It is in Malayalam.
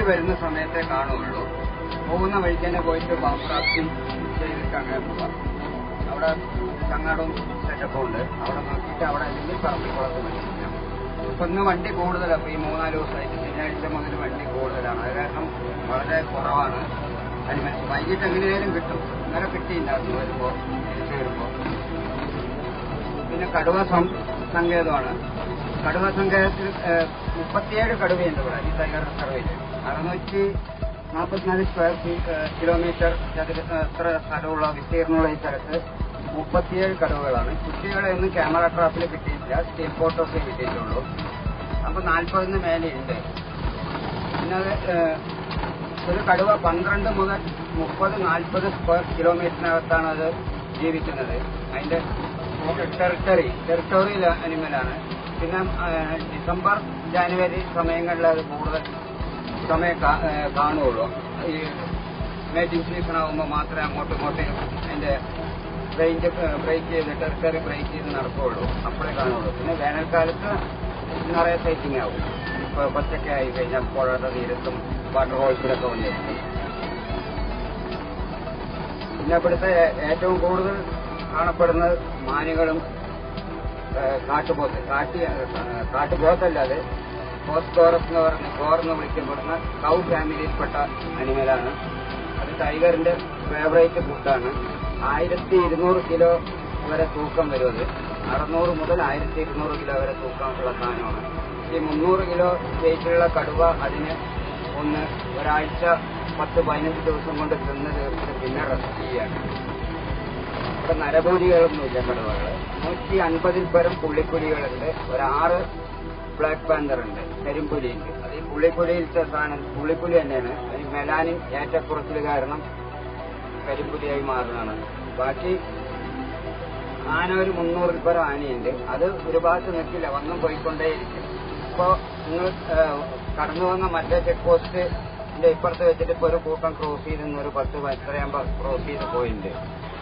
തിരിച്ചു വരുന്ന സമയത്തെ കാണുകയുള്ളൂ പോകുന്ന വഴിക്ക് തന്നെ പോയിട്ട് ബാംക്രാഫ്റ്റിംഗ് ചെയ്തിട്ട് അങ്ങനെ പോവാം അവിടെ ചങ്ങാടും സെറ്റപ്പും ഉണ്ട് അവിടെ നോക്കിയിട്ട് അവിടെ അല്ലെങ്കിൽ പറമ്പിക്കുളത്ത് മേടിക്കാം ഇപ്പൊ ഇന്ന് വണ്ടി കൂടുതലാണ് ഇപ്പൊ ഈ മൂന്നാല് ദിവസമായിട്ട് ശനിയാഴ്ച മുതൽ വണ്ടി കൂടുതലാണ് അത് കാരണം വളരെ കുറവാണ് അനിമൽസ് വൈകിട്ട് എങ്ങനെയായാലും കിട്ടും ഇന്നലെ കിട്ടിയിട്ടുണ്ടായിരുന്നു വരുമ്പോ തിരിച്ചു വരുമ്പോ പിന്നെ കടുവ സം- സങ്കേതമാണ് കടുവ സങ്കേതത്തിൽ ഏഹ്, മുപ്പത്തിയേഴ് കടുവയുണ്ട് ഇവിടെ ഈ ടൈഗർ റിസർവിൽ അറുന്നൂറ്റി നാൽപ്പത്തിനാല് സ്ക്വയർ ഫീറ്റ് കിലോമീറ്റർ ചതുര എത്ര സ്ഥലമുള്ള വിസ്തീർണമുള്ള ഈ സ്ഥലത്ത് മുപ്പത്തിയേഴ് കടുവകളാണ് കുട്ടികളെ ഒന്നും ക്യാമറ ട്രാപ്പിൽ കിട്ടിയിട്ടില്ല സ്റ്റീൽ ഫോട്ടോസേ കിട്ടിയിട്ടുള്ളൂ അപ്പൊ നാൽപ്പതിന് മേലെയുണ്ട് പിന്നെ അത് ഏഹ്, ഒരു കടുവ പന്ത്രണ്ട് മുതൽ മുപ്പത് നാൽപ്പത് സ്ക്വയർ കിലോമീറ്ററിനകത്താണ് അത് ജീവിക്കുന്നത് അതിന്റെ ടെറിട്ടറി ടെറിട്ടോറിയൽ അനിമലാണ് പിന്നെ ഏഹ്, ഡിസംബർ ജാനുവരി സമയങ്ങളിൽ അത് കൂടുതൽ സമയം കാ- ഏഹ്, കാണുകയുള്ളൂ ഈ മേറ്റിംഗ് സീസൺ ആകുമ്പോൾ മാത്രമേ അങ്ങോട്ടും ഇങ്ങോട്ടും അതിന്റെ റേഞ്ച് ബ്രേക്ക് ചെയ്ത് ടെറിട്ടറി ബ്രേക്ക് ചെയ്ത് നടക്കുകയുള്ളൂ അപ്പോഴേ കാണുള്ളൂ പിന്നെ വേനൽക്കാലത്ത് നിറയെ സൈറ്റിംഗ് ആവും ഇപ്പൊ പച്ചക്കെ ആയി കഴിഞ്ഞാൽ പുഴയുടെ തീരത്തും വാട്ടർ ഹോൾസിലൊക്കെ വന്നിരിക്കും പിന്നെ ഇവിടുത്തെ ഏറ്റവും കൂടുതൽ കാണപ്പെടുന്നത് മാനുകളും ഏഹ്, കാട്ടുപോത്ത് കാട്ടി ഏഹ്, കാട്ടുപോത്തല്ലാതെ പോസ്റ്റോറസ് എന്ന് പറഞ്ഞ കോർ എന്ന് വിളിക്കപ്പെടുന്ന കൗ ഫാമിലിയിൽപ്പെട്ട അനിമലാണ് അത് ടൈഗറിന്റെ ഫേവറേറ്റ് ഫുഡാണ് ആയിരത്തി ഇരുന്നൂറ് കിലോ വരെ തൂക്കം വരും അത് അറുന്നൂറ് മുതൽ ആയിരത്തി ഇരുന്നൂറ് കിലോ വരെ തൂക്കമുള്ള സാധനമാണ് ഈ മുന്നൂറ് കിലോ വെയിറ്റുള്ള കടുവ അതിന് ഒന്ന് ഒരാഴ്ച പത്ത് പതിനഞ്ച് ദിവസം കൊണ്ട് തിന്ന് തീർത്തിട്ട് പിന്നെ റെസ്റ്റ് ചെയ്യാണ് ഇവിടെ നരഭോജികളൊന്നുമില്ല കടുവകള് നൂറ്റി അൻപതിൽ പരം പുള്ളിപ്പുലികളുണ്ട് ഒരാറ് ബ്ലാക്ക് പാന്തർ ഉണ്ട് കരിമ്പുലി ഉണ്ട് അത് ഈ പുള്ളിപ്പുലിയിലത്തെ സാധനം പുള്ളിപ്പുലി തന്നെയാണ് ഈ മെലാനിൻ ഏറ്റക്കുറച്ചിൽ കാരണം കരിമ്പുലിയായി മാറുന്നതാണ് ബാക്കി ആന ഒരു മുന്നൂറിൽ പരം ആനയുണ്ട് അത് ഒരു ഭാഗത്ത് നിൽക്കില്ല വന്നും പോയിക്കൊണ്ടേയിരിക്കും ഇപ്പോ നിങ്ങൾ കടന്നു വന്ന മറ്റേ ചെക്ക് പോസ്റ്റിന്റെ ഇപ്പുറത്ത് വെച്ചിട്ട് ഇപ്പൊ ഒരു കൂട്ടം ക്രോസ് ചെയ്ത് ഇന്ന് ഒരു പത്ത് എത്രയാകുമ്പോ ക്രോസ് ചെയ്ത് പോയിട്ടുണ്ട്